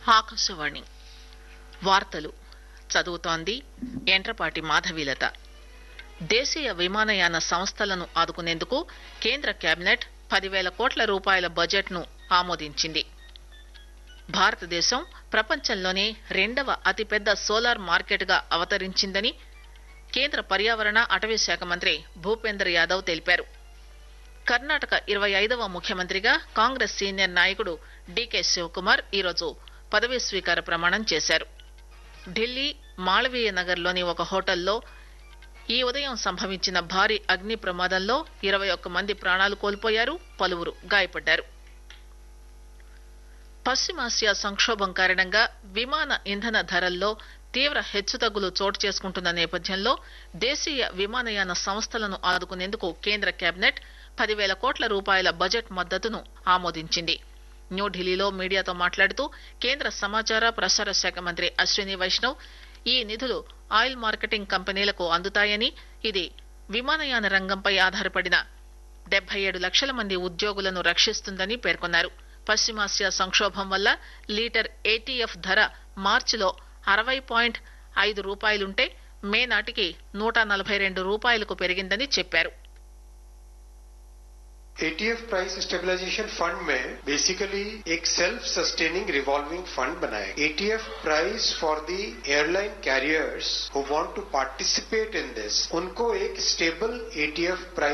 ఆకాశవాణి వార్తలు చదువుతోంది ఎంట్రపాటి మాధవీలత దేశీయ విమానయాన సంస్థలను ఆదుకునేందుకు కేంద్ర కేబినెట్ పదివేల కోట్ల రూపాయల బడ్జెట్ ను ఆమోదించింది భారతదేశం ప్రపంచంలోనే రెండవ అతిపెద్ద సోలార్ మార్కెట్ గా అవతరించిందని కేంద్ర పర్యావరణ అటవీ శాఖ మంత్రి భూపేంద్ర యాదవ్ తెలిపారు కర్ణాటక ఇరవై ఐదవ ముఖ్యమంత్రిగా కాంగ్రెస్ సీనియర్ నాయకుడు డీకే శివకుమార్ ఈరోజు పదవీ స్వీకార ప్రమాణం చేశారు ఢిల్లీ మాళవీయ నగర్ లోని ఒక హోటల్లో ఈ ఉదయం సంభవించిన భారీ అగ్ని ప్రమాదంలో ఇరవై ఒక్క మంది ప్రాణాలు కోల్పోయారు పలువురు గాయపడ్డారు పశ్చిమాసియా సంక్షోభం కారణంగా విమాన ఇంధన ధరల్లో తీవ్ర హెచ్చుతగ్గులు చోటు చేసుకుంటున్న నేపథ్యంలో దేశీయ విమానయాన సంస్థలను ఆదుకునేందుకు కేంద్ర కేబినెట్ పదివేల కోట్ల రూపాయల బడ్జెట్ మద్దతును ఆమోదించింది న్యూఢిల్లీలో మీడియాతో మాట్లాడుతూ కేంద్ర సమాచార ప్రసార శాఖ మంత్రి అశ్విని వైష్ణవ్ ఈ నిధులు ఆయిల్ మార్కెటింగ్ కంపెనీలకు అందుతాయని ఇది విమానయాన రంగంపై ఆధారపడిన డెబ్బై ఏడు లక్షల మంది ఉద్యోగులను రక్షిస్తుందని పేర్కొన్నారు పశ్చిమాసియా సంక్షోభం వల్ల లీటర్ ఏటీఎఫ్ ధర మార్చిలో అరవై పాయింట్ ఐదు రూపాయలుంటే మే నాటికి నూట నలభై రెండు రూపాయలకు పెరిగిందని చెప్పారు एटीएफ प्राइस स्टेबलाइजेशन फंड में बेसिकली एक सेल्फ सस्टेनिंग रिवॉल्विंग फंड बनाया ATF price for the airline carriers who want to participate in this उनको एक स्टेबल एटीएफ प्राइस